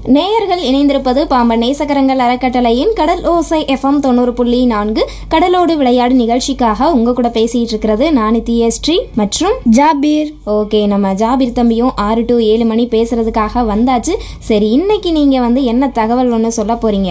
நேயர்கள் இணைந்திருப்பது பாம்பன் நேசகரங்கள் அறக்கட்டளையின் கடல் ஓசை எஃப்எம் தொண்ணூறு புள்ளி நான்கு கடலோடு விளையாடு நிகழ்ச்சிக்காக உங்க கூட பேசிட்டு இருக்கிறது நான் தியஸ்ரீ மற்றும் ஜாபீர் ஓகே நம்ம ஜாபிர் தம்பியும் ஆறு டு ஏழு மணி பேசுறதுக்காக வந்தாச்சு சரி இன்னைக்கு நீங்க வந்து என்ன தகவல் ஒன்று சொல்ல போறீங்க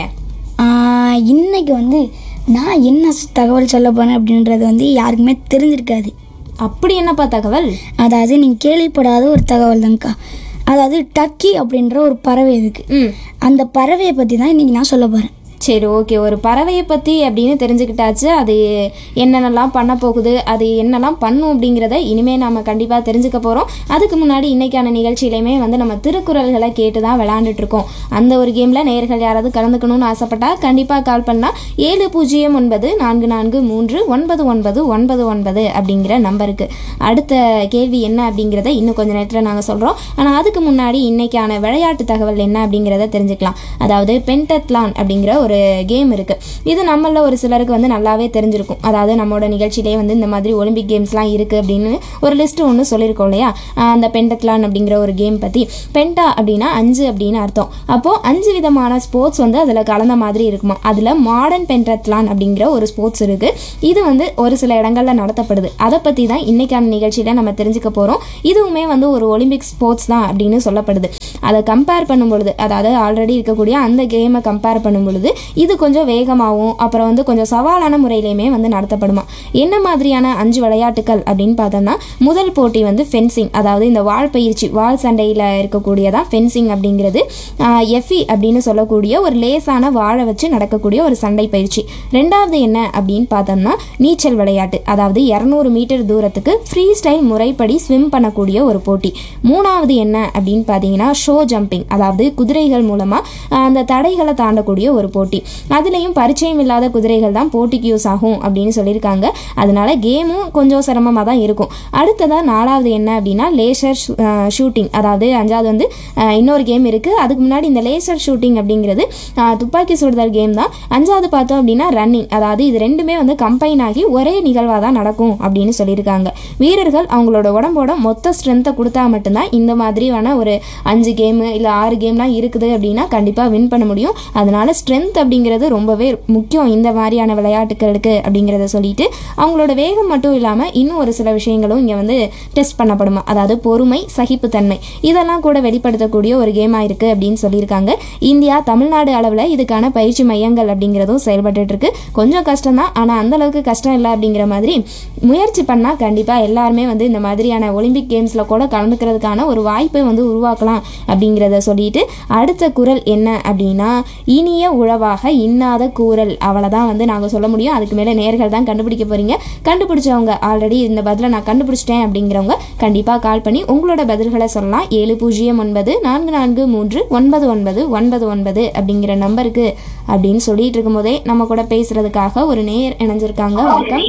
ஆஹ், இன்னைக்கு வந்து நான் என்ன ஸ்- தகவல் சொல்ல போறேன் அப்படின்றது வந்து யாருக்குமே தெரிஞ்சிருக்காது அப்படி என்னப்பா தகவல் அதாவது நீங்கள் கேள்விப்படாத ஒரு தகவல் தான்க்கா அதாவது டக்கி அப்படின்ற ஒரு பறவை இருக்கு ம் அந்த பறவையை பற்றி தான் இன்னைக்கு நான் சொல்ல போகிறேன் சரி ஓகே ஒரு பறவையை பற்றி அப்படின்னு தெரிஞ்சுக்கிட்டாச்சு அது என்னென்னலாம் பண்ண போகுது அது என்னெல்லாம் பண்ணும் அப்படிங்கிறத இனிமேல் நாம் கண்டிப்பாக தெரிஞ்சுக்க போகிறோம் அதுக்கு முன்னாடி இன்னைக்கான நிகழ்ச்சியிலையுமே வந்து நம்ம திருக்குறள்களை கேட்டு தான் விளாண்டுட்டு இருக்கோம் அந்த ஒரு கேமில் நேயர்கள் யாராவது கலந்துக்கணும்னு ஆசைப்பட்டா கண்டிப்பாக கால் பண்ணலாம் ஏழு பூஜ்ஜியம் ஒன்பது நான்கு நான்கு மூன்று ஒன்பது ஒன்பது ஒன்பது ஒன்பது அப்படிங்கிற நம்பருக்கு அடுத்த கேள்வி என்ன அப்படிங்கிறத இன்னும் கொஞ்ச நேரத்தில் நாங்கள் சொல்கிறோம் ஆனால் அதுக்கு முன்னாடி இன்னைக்கான விளையாட்டு தகவல் என்ன அப்படிங்கிறத தெரிஞ்சுக்கலாம் அதாவது பென்டத்லான் அப்படிங்கிற ஒரு கேம் இருக்குது இது நம்மள ஒரு சிலருக்கு வந்து நல்லாவே தெரிஞ்சிருக்கும் அதாவது நம்மளோட நிகழ்ச்சியிலே வந்து இந்த மாதிரி ஒலிம்பிக் கேம்ஸ்லாம் இருக்குது அப்படின்னு ஒரு லிஸ்ட் ஒன்று சொல்லியிருக்கோம் இல்லையா ஆஹ் அந்த பென்டத்லான் அப்படிங்கிற ஒரு கேம் பற்றி பென்டா அப்படின்னா அஞ்சு அப்படின்னு அர்த்தம் அப்போது அஞ்சு விதமான ஸ்போர்ட்ஸ் வந்து அதில் கலந்த மாதிரி இருக்குமா அதில் மாடர்ன் பென்டத்லான் அப்படிங்கிற ஒரு ஸ்போர்ட்ஸ் இருக்குது இது வந்து ஒரு சில இடங்களில் நடத்தப்படுது அதை பற்றி தான் இன்னைக்கான நிகழ்ச்சியில் நம்ம தெரிஞ்சுக்க போகிறோம் இதுவுமே வந்து ஒரு ஒலிம்பிக் ஸ்போர்ட்ஸ் தான் அப்படின்னு சொல்லப்படுது அதை கம்பேர் பண்ணும் பொழுது அதாவது ஆல்ரெடி இருக்கக்கூடிய அந்த கேமை கம்பேர் பண்ணும் பொழுது இது கொஞ்சம் வேகமாகவும் அப்புறம் வந்து கொஞ்சம் சவாலான முறையிலையுமே வந்து நடத்தப்படுமா என்ன மாதிரியான அஞ்சு விளையாட்டுகள் அப்படின்னு பார்த்தோம்னா முதல் போட்டி வந்து ஃபென்சிங் அதாவது இந்த வாள் பயிற்சி வாள் சண்டையில் இருக்கக்கூடியதான் ஃபென்சிங் அப்படிங்கிறது எஃபி அப்படின்னு சொல்லக்கூடிய ஒரு லேசான வாழை வச்சு நடக்கக்கூடிய ஒரு சண்டை பயிற்சி ரெண்டாவது என்ன அப்படின்னு பார்த்தோம்னா நீச்சல் விளையாட்டு அதாவது இரநூறு மீட்டர் தூரத்துக்கு ஃப்ரீ ஸ்டைல் முறைப்படி ஸ்விம் பண்ணக்கூடிய ஒரு போட்டி மூணாவது என்ன அப்படின்னு பார்த்தீங்கன்னா ஷோ ஜம்பிங் அதாவது குதிரைகள் மூலமாக அந்த தடைகளை தாண்டக்கூடிய ஒரு போட்டி அதுலேயும் பரிச்சயம் இல்லாத குதிரைகள் தான் போட்டிக்கு யூஸ் ஆகும் அப்படின்னு சொல்லியிருக்காங்க அதனால கேமும் கொஞ்சம் சிரமமாக தான் இருக்கும் அடுத்ததாக நாலாவது என்ன அப்படின்னா லேசர் ஷூட்டிங் அதாவது அஞ்சாவது வந்து அஹ், இன்னொரு கேம் இருக்குது அதுக்கு முன்னாடி இந்த லேசர் ஷூட்டிங் அப்படிங்கிறது அஹ், துப்பாக்கி சுடுதல் கேம் தான் அஞ்சாவது பார்த்தோம் அப்படின்னா ரன்னிங் அதாவது இது ரெண்டுமே வந்து கம்பைன் ஆகி ஒரே நிகழ்வாக தான் நடக்கும் அப்படின்னு சொல்லியிருக்காங்க வீரர்கள் அவங்களோட உடம்போட மொத்த ஸ்ட்ரென்த்தை கொடுத்தா மட்டும்தான் இந்த மாதிரியான ஒரு அஞ்சு கேமு இல்லை ஆறு கேம்லாம் இருக்குது அப்படின்னா கண்டிப்பாக வின் பண்ண முடியும் அதனால ஸ்ட்ரென்த் அப்படிங்கிறது ரொம்பவே முக்கியம் இந்த மாதிரியான விளையாட்டுகளுக்கு அப்படிங்கிறத சொல்லிட்டு அவங்களோட வேகம் மட்டும் இல்லாமல் இன்னும் ஒரு சில விஷயங்களும் இங்கே வந்து டெஸ்ட் பண்ணப்படுமா அதாவது பொறுமை சகிப்புத்தன்மை இதெல்லாம் கூட வெளிப்படுத்தக்கூடிய ஒரு கேமாக இருக்குது அப்படின்னு சொல்லியிருக்காங்க இந்தியா தமிழ்நாடு அளவில் இதுக்கான பயிற்சி மையங்கள் அப்படிங்கிறதும் செயல்பட்டுட்டு இருக்கு கொஞ்சம் கஷ்டம் தான் ஆனால் அந்த அளவுக்கு கஷ்டம் இல்லை அப்படிங்கிற மாதிரி முயற்சி பண்ணால் கண்டிப்பாக எல்லாருமே வந்து இந்த மாதிரியான ஒலிம்பிக் கேம்ஸில் கூட கலந்துக்கிறதுக்கான ஒரு வாய்ப்பை வந்து உருவாக்கலாம் அப்படிங்கிறத சொல்லிட்டு அடுத்த குரல் என்ன அப்படின்னா இனிய உழவாக இன்னாத கூறல் அவ்வளோதான் வந்து நாங்கள் சொல்ல முடியும் அதுக்கு மேலே நேர்கள் தான் கண்டுபிடிக்க போகிறீங்க கண்டுபிடிச்சவங்க ஆல்ரெடி இந்த பதிலை நான் கண்டுபிடிச்சிட்டேன் அப்படிங்கிறவங்க கண்டிப்பாக கால் பண்ணி உங்களோட பதில்களை சொல்லலாம் ஏழு பூஜ்ஜியம் ஒன்பது நான்கு நான்கு மூன்று ஒன்பது ஒன்பது ஒன்பது ஒன்பது அப்படிங்கிற நம்பருக்கு அப்படின்னு சொல்லிட்டு இருக்கும்போதே நம்ம கூட பேசுறதுக்காக ஒரு நேர் இணைஞ்சிருக்காங்க வணக்கம்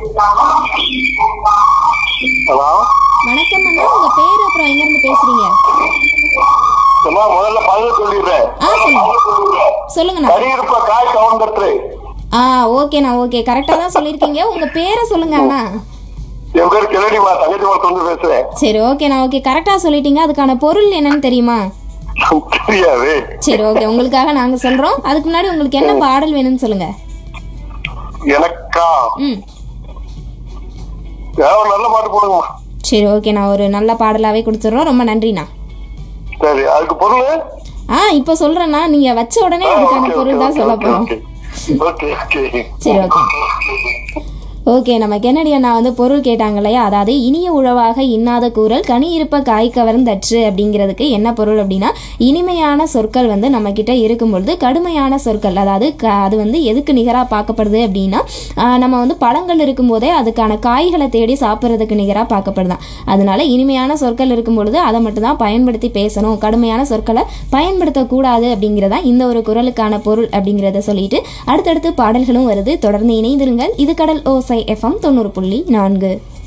ஹலோ வணக்கம் அண்ணா உங்க பேர் அப்புறம் எங்க இருந்து பேசுறீங்க சும்மா முதல்ல பதில் சொல்லிடுறேன் ஆ சொல்லுங்க சொல்லுங்கண்ணா கடியிருப்ப காய் கவுண்டற்று ஆ ஓகேண்ணா ஓகே கரெக்டாக தான் சொல்லியிருக்கீங்க உங்க பேரை சொல்லுங்க அண்ணா என் பேர் கிளடிமா தங்கச்சி மரத்துல இருந்து பேசுறேன் சரி ஓகேண்ணா ஓகே கரெக்டாக சொல்லிட்டீங்க அதுக்கான பொருள் என்னன்னு தெரியுமா தெரியாது சரி ஓகே உங்களுக்காக நாங்கள் சொல்கிறோம் அதுக்கு முன்னாடி உங்களுக்கு என்ன பாடல் வேணும்னு சொல்லுங்க எனக்கா ம் ஏதாவது ஒரு நல்ல பாட்டு போடுங்கம்மா சரி ஓகே நான் ஒரு நல்ல பாடலாகவே கொடுத்துட்றோம் ரொம்ப நன்றிண்ணா சரி அதுக்கு பொருள் ஆ இப்போ சொல்கிறேண்ணா நீங்கள் வச்ச உடனே அதுக்கான பொருள் தான் சொல்ல போகிறோம் ஓகே ஓகே சரி ஓகே ஓகே நம்ம கென்னடி அண்ணா வந்து பொருள் கேட்டாங்க இல்லையா அதாவது இனிய உழவாக இன்னாத கூறல் கனி இருப்ப காய் கவர்ந்தற்று அப்படிங்கிறதுக்கு என்ன பொருள் அப்படின்னா இனிமையான சொற்கள் வந்து நம்ம கிட்ட இருக்கும் பொழுது கடுமையான சொற்கள் அதாவது க அது வந்து எதுக்கு நிகராக பார்க்கப்படுது அப்படின்னா ஆஹ் நம்ம வந்து பழங்கள் இருக்கும்போதே அதுக்கான காய்களை தேடி சாப்பிட்றதுக்கு நிகராக பார்க்கப்படுதான் அதனால இனிமையான சொற்கள் இருக்கும் பொழுது அதை மட்டும்தான் பயன்படுத்தி பேசணும் கடுமையான சொற்களை பயன்படுத்தக்கூடாது அப்படிங்கிறதா இந்த ஒரு குரலுக்கான பொருள் அப்படிங்கிறத சொல்லிட்டு அடுத்தடுத்து பாடல்களும் வருது தொடர்ந்து இணைந்திருங்கள் இது கடல் ஓசை எஃப்எம் தொண்ணூறு புள்ளி நான்கு